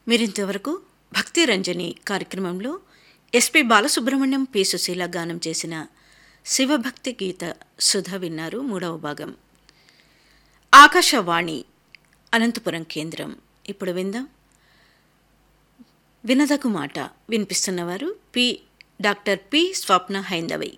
మీరింతవరకు భక్తి రంజని కార్యక్రమంలో ఎస్పి బాలసుబ్రహ్మణ్యం పి సుశీల గానం చేసిన శివభక్తి గీత సుధ విన్నారు మూడవ భాగం ఆకాశవాణి అనంతపురం కేంద్రం ఇప్పుడు విందాం వినదగు మాట వినిపిస్తున్నవారు పి డాక్టర్ పి స్వప్న హైందవై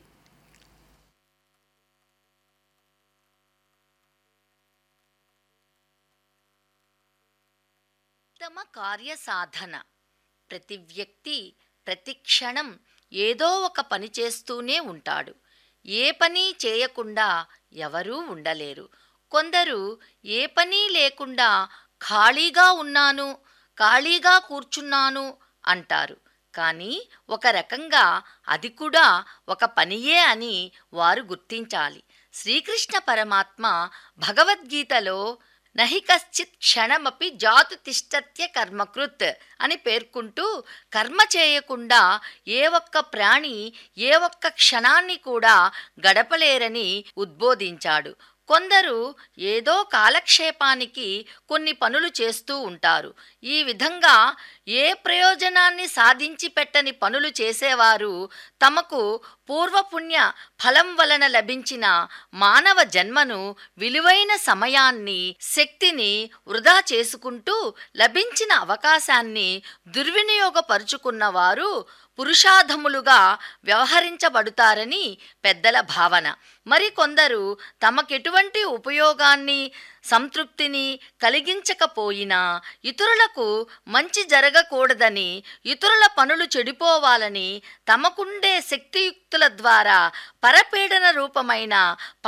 ఉత్తమ కార్య సాధన ప్రతి వ్యక్తి ప్రతి క్షణం ఏదో ఒక పని చేస్తూనే ఉంటాడు ఏ పని చేయకుండా ఎవరూ ఉండలేరు కొందరు ఏ పని లేకుండా ఖాళీగా ఉన్నాను ఖాళీగా కూర్చున్నాను అంటారు కానీ ఒక రకంగా అది కూడా ఒక పనియే అని వారు గుర్తించాలి శ్రీకృష్ణ పరమాత్మ భగవద్గీతలో నహి కశ్చిత్ క్షణమపి జాతు తిష్టత్య కర్మకృత్ అని పేర్కొంటూ కర్మ చేయకుండా ఏ ఒక్క ప్రాణి ఏ ఒక్క క్షణాన్ని కూడా గడపలేరని ఉద్బోధించాడు కొందరు ఏదో కాలక్షేపానికి కొన్ని పనులు చేస్తూ ఉంటారు ఈ విధంగా ఏ ప్రయోజనాన్ని సాధించి పెట్టని పనులు చేసేవారు తమకు పూర్వపుణ్య ఫలం వలన లభించిన మానవ జన్మను విలువైన సమయాన్ని శక్తిని వృధా చేసుకుంటూ లభించిన అవకాశాన్ని దుర్వినియోగపరుచుకున్నవారు పురుషాధములుగా వ్యవహరించబడుతారని పెద్దల భావన మరికొందరు తమకెటువంటి ఉపయోగాన్ని సంతృప్తిని కలిగించకపోయినా ఇతరులకు మంచి జరగకూడదని ఇతరుల పనులు చెడిపోవాలని తమకుండే శక్తియుక్తుల ద్వారా పరపీడన రూపమైన